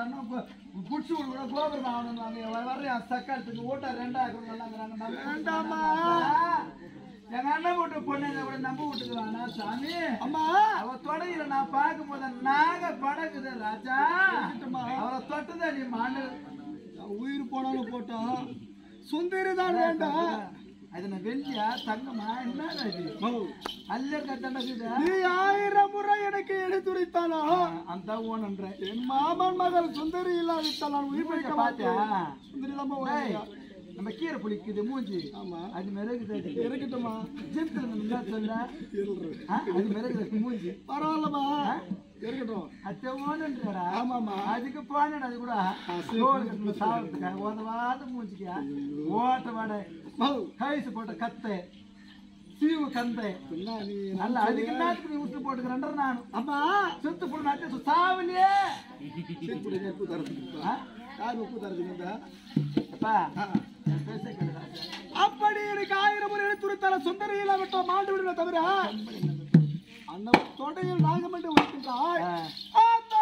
அண்ணன் குடிச்சு விட கோபுரம் ஆகணும் வர்றேன் சக்காலத்துக்கு ஓட்டா ரெண்டாயிரம் நல்லாங்கிறாங்க வேண்டாம்மா. எங்க அண்ணன் வீட்டு பொண்ணுங்க கூட நம்ம வீட்டுக்கு வானா சாமி அம்மா அவ தொடையில நான் பார்க்கும் போது நாக படகுது ராஜா அவரை தொட்டுதான் நீ மாண்டு நான் உயிர் போனாலும் போட்டோம் சுந்தரி தான் வேண்டாம் அது நான் வெள்ளியா தங்கமா என்ன இது அல்ல கட்டணக்குதா நீ ஆயிரம் முறை எனக்கு எடுத்துரைத்தானோ அந்த ஓனன்ற என் மாமன் மகள் சுந்தரி இல்லாவிட்டால் நான் உயிர் பிழைக்க பாத்தியா மாட்டேன் சுந்தரி தான் டேய், நம்ம கீரை புளிக்குது மூஞ்சி ஆமா அது மிளகுது இருக்கட்டுமா ஜிப்துல நம்ம சொல்ல இருள் ஆ, அது மிளகுது மூஞ்சி பரவாயில்லமா இருக்கட்டும் அத்தை ஓனன்றடா ஆமாமா அதுக்கு போனடா அது கூட சோறு கட்டின சாப்பிட்டுக்க உதவாத மூஞ்சிக்கா ஓட்ட வாடை மௌ, கைசு போட்ட கத்தை சீவு கந்தை என்ன நீ அல்ல அதுக்கு என்னத்துக்கு நீ விட்டு போட்டுக்கிறன்ற நான் அம்மா சுத்து போட்டு சாவலியே சீப்புடி உப்பு தரது ஆ? யார் உப்பு தரதுங்க அப்பா என் பேச கேளு ராஜா. அப்படி எனக்கு ஆயிரம் முறை எடுத்துரைத்தான சுந்தரி இல்லாவிட்ட மாண்டு விடுவ தவிர அந்த தொடையில் நாகமண்டு வைக்கின்றாய் ஆ. ஆத்தா!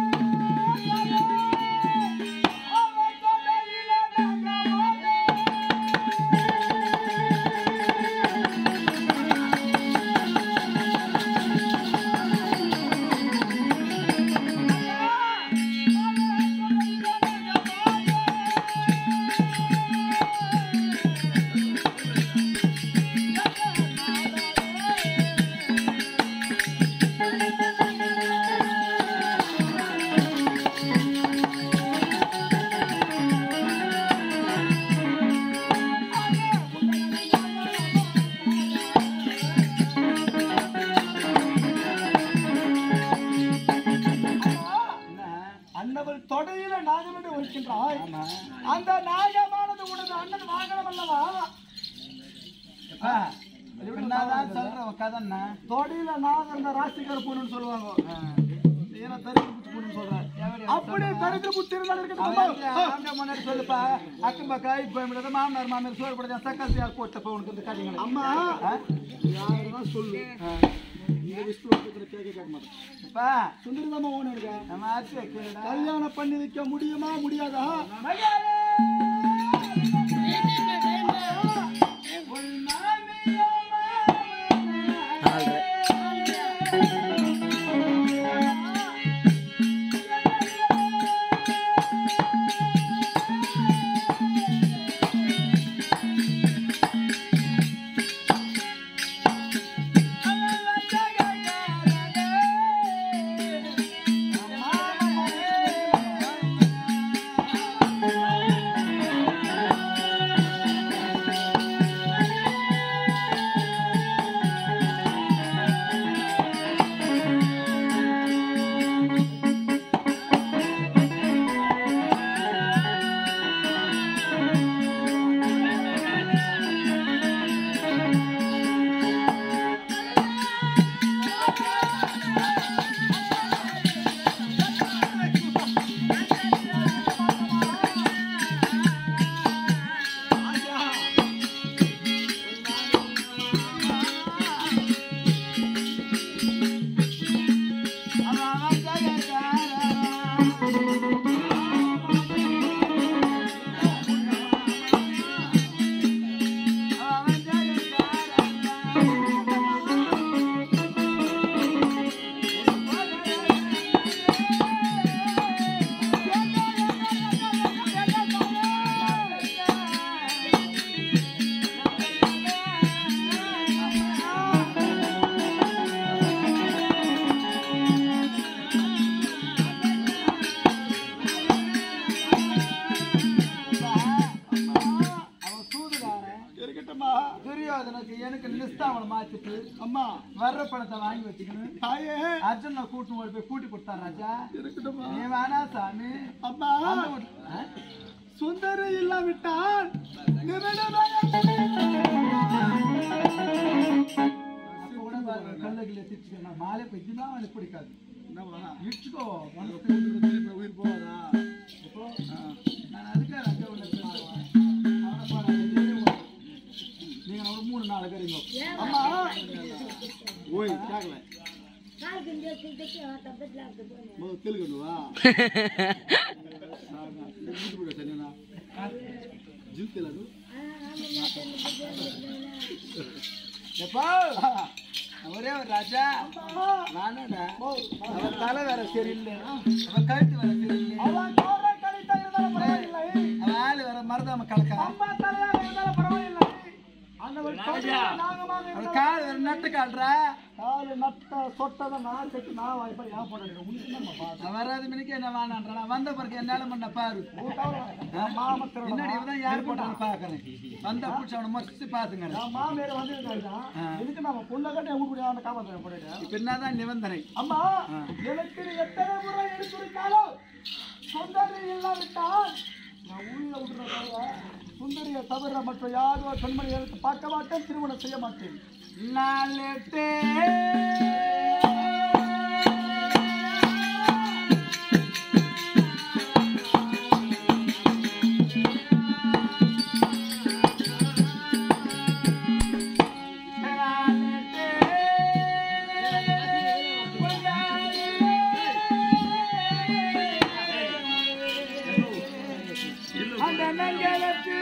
அவன் தொடையில நாகமண்டு. என்ன? அன்னவள் தொடையில நாகமண்டு வைக்கின்றாய் ஆமா. அந்த நாகமானது உனது அண்ணன் வாகனம் அல்லவா அப்பா, என்னதான் சொல்ற உன் கதை என்ன? தொடையில நாகம் இந்த ராசிக்கார பொண்ணுன்னு சொல்லுவாங்க ஆ. நீ என்ன தரிசு புடிச்சு பொண்ணுன்னு சொல்ற எப்படி அப்படி தரித்திர புத்தி இருந்தால் அவன் இருக்கட்டும் வந்து ஆம்பளை முன்னாடி சொல்லுப்பா, அக்கம் பக்கம் இப்ப இப்படி மாமனார் மாமியார் சோறு போடுறது, சக்காத்தி யார் போட்டப்ப உனக்கு இந்த கதைங்களை? அம்மா ஆ? யாருதான் சொல்லு ஆ. இந்த விஷ்ணு கேட்க கேட்க மாட்டேன் அப்பா, சுந்தரிதாமா ஓன் இருக்கா நம்ம ஆட்சியை கேளுடா. கல்யாணம் பண்ணி வைக்க முடியுமா முடியாதா மகளே! உன் மாமியா மாமனாரே. அவன் சூதுகாரன் இருக்கட்டுமா துரியோதனுக்கு எனக்கு நிஸ்தாவனை மாத்திட்டு அம்மா வர்ற பணத்தை வாங்கி வச்சுக்கணும் தாயே அர்ஜுன் நான் கூட்டு ஓடி போய் கூட்டி கொடுத்தா ராஜா இருக்கட்டுமா நீ வேணா சாமி அம்மா அந்த வீட்டு- ஆ? சுந்தரி இல்லாவிட்டால் நிமிடமே அப்ப கூட பாருங்க, கல்லுக்குள்ள திச்சுக்கணும். நான் மாலை போய் இதுதான் அவனுக்கு பிடிக்காது என்னவா இடிச்சுக்கோ மனசு திருப்பி உயிர் போவாதா இப்போ நான் அதுக்காக ராஜா உன்னை பேசுவேன். அவனை பாரு, அது தெரியும் உனக்கு. நீங்க ஒரு மூணு நாலு பேருங்க அம்மா ஓய் கேக்கல கால் கிண்டிய கிட்டக்கு தப்பத்துல தெலுங்கு எப்பா ஒரே ஒரு ராஜா நானடா அவன் தலை வேற சரியில்லை அவன் கழுத்து வேற சரியில்லை அவன் கோரை கழித்த இருந்தாலும் பரவாயில்லை அவன் ஆளு வேற மருதாம கலக்கலாம் அம்மா தலையாக இருந்தாலும் பரவாயில்லை அண்ணவன் கோரையாக நாகமாக அவன் இருந்தாலும் கால் வேற நட்டு கால்றா காலு நட்ட சொட்டதை நான் செட்டு நான் வாய்ப்பா ஏன் போட்டு உனக்கு நம்ம பாத்து அவன் வராது மணிக்கு என்ன வேணான்றான் வந்த பிறகு என்னால பண்ண பாரு மாமத்திரம் முன்னாடி இவதான் யார் போட்டான்னு பாக்குறேன் வந்த பிடிச்ச அவனை மறைச்சு பாத்துங்க நான் மாமியார் வந்து எதுக்கு நம்ம புள்ள கட்டி ஊர் கூட காப்பாற்ற போயிட்டேன் இப்ப என்னதான் நிபந்தனை அம்மா எனக்கு நீ எத்தனை முறை எடுத்துருந்தாலும் சுந்தரி இல்லாவிட்டால் நான் ஊழிய விட்டுற தவிர சுந்தரியை தவிர மற்ற யாரும் ஒரு பெண்மணிகளுக்கு பார்க்க மாட்டேன் திருமணம் செய்ய மாட்டேன் நாளெட்டே அந்த நங்கலத்து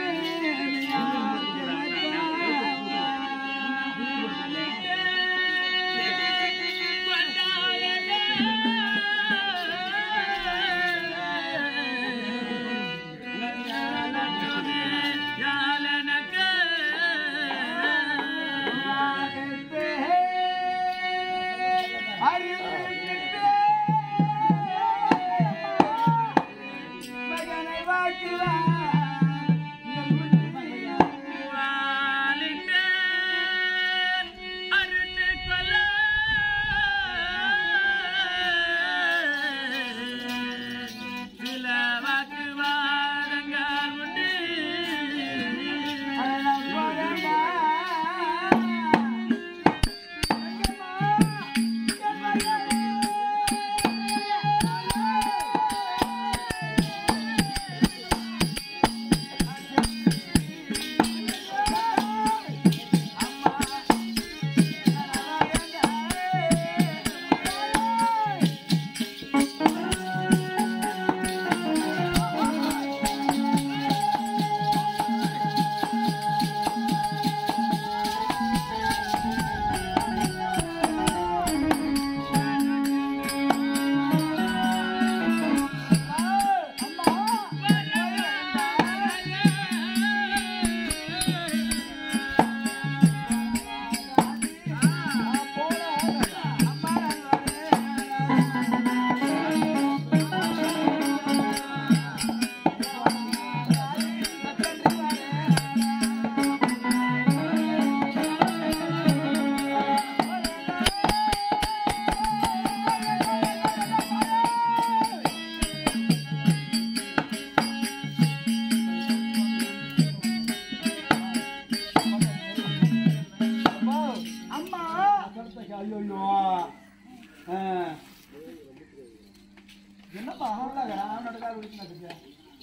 மகனை அம்மா ஐயோ என்னப்பா அவனாக அவனோட கால் விடுச்சு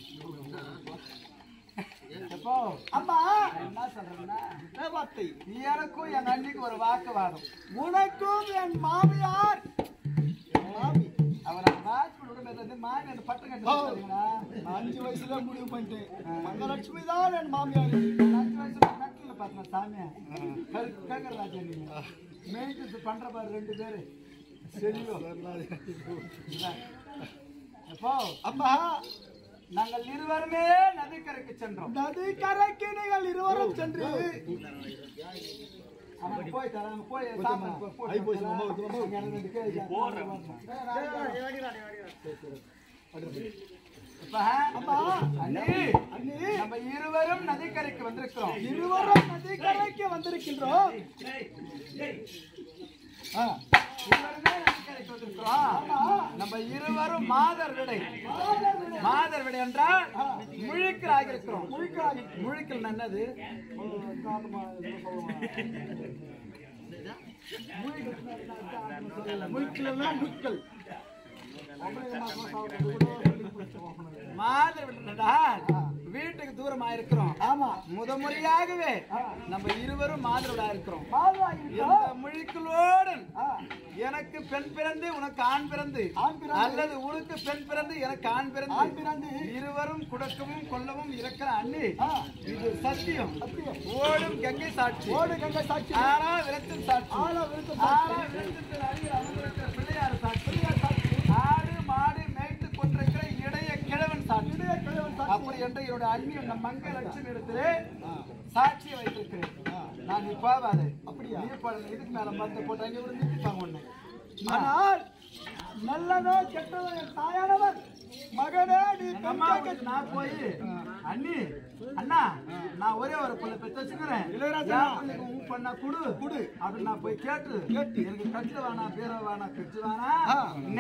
எப்போ அம்மா என்ன சொல்றேன்னா என்ன வார்த்தை எனக்கும் எங்க அண்ணிக்கும் ஒரு வாக்குவாதம் உனக்கும் என் மாமியார் மாமி அவரை வாக்கு விடுறது மாமி அந்த பட்டு கட்டு பார்த்தீங்களா நான் அஞ்சு வயசுல முடிவு பண்ணிட்டேன் மங்கலட்சுமி தான் என் மாமியார் அஞ்சு வயசுல நட்டில் பார்த்தேன் சாமியா கேட்கற ராஜா நீங்க மெயின்டெனன்ஸ் பண்ற பாரு ரெண்டு பேரு செல்வோ எப்போ அம்மா நாங்கள் இருவருமே நதிக்கரைக்கு சென்றோம் நதி கரைக்கு நீங்கள் இருவரும் சென்று அவன் போய் தர அவன் போய் சாமான் போ- போட்டு ஐ போய் தர. மாமா, வந்து மாமா. அங்க இருந்து கேளு. இப்ப, அம்மா அண்ணி, அண்ணி நம்ம இருவரும் நதிக்கரைக்கு வந்திருக்கிறோம் இருவரும் நதி கரைக்கு வந்திருக்கின்றோம் ஆ, இருவருமே நதிக்கரைக்கு வந்திருக்கிறோம் நம்ம இருவரும் மாதர் விடை மாதர் விடை என்றால் முழுக்கராக இருக்கிறோம் முழுக்கராக முழுக்கல் என்னது காரணமா என்ன சொல்லுவாங்க? முழுக்கல்னா முட்கள் மாதர் விடை என்றால் வீட்டுக்கு தூரமா இருக்கிறோம் ஆமா முத முறையாகவே நம்ம இருவரும் மாதவிடா இருக்கிறோம் மாதவாகி இந்த முழிகளோடு ஆ, எனக்கு பெண் பிறந்து உனக்கு ஆண் பிறந்து ஆண் பிறந்து. அல்லது உனக்கு பெண் பிறந்து எனக்கு ஆண் ஆண் பிறந்து பிறந்து. இருவரும் குடக்கவும் கொல்லவும் இருக்கிற அண்ணி ஆ, இது சத்தியம் சத்தியம். ஓடும் கங்கை சாட்சி ஓடு கங்கை சாட்சி ஆறா விரத்தின் சாட்சி ஆளா விருத்தம் ஆறா சாட்சி விரத்தின் அருகில் அமர்ந்திருக்கிற பிள்ளையார் சாட்சி ஆடு மாடு மேய்த்து கொண்டிருக்கிற இடைய கிழவன் சாட்சி இளைய கிழவன் சாட்சி அப்படி என்று என்னுடைய அந்நியன் நம் மங்க லட்சுமி இடத்திலே சாட்சியை வைத்திருக்கிறேன் நான் நீ போவாது அப்படியா? நீ போல இதுக்கு மேல மருந்து போட்டு அங்கே ஒரு நிறுத்திப்பாங்க உன்னை ஆனால் நல்லதோ கெட்டதோ என் தாயானவர் மகனே நீ எங்க அம்மா வீட்டுக்கு நான் போய் அண்ணி அண்ணா நான் ஒரே ஒரு பிள்ளை பெற்று வச்சுக்கிறேன் இளையராஜா. என் பிள்ளைக்கு உன் பண்ண குடு குடு அப்படின்னு நான் போய் கேட்டு எனக்கு கட்டு வேணாம் பீரோ வேணாம் கட்டு வேணாம்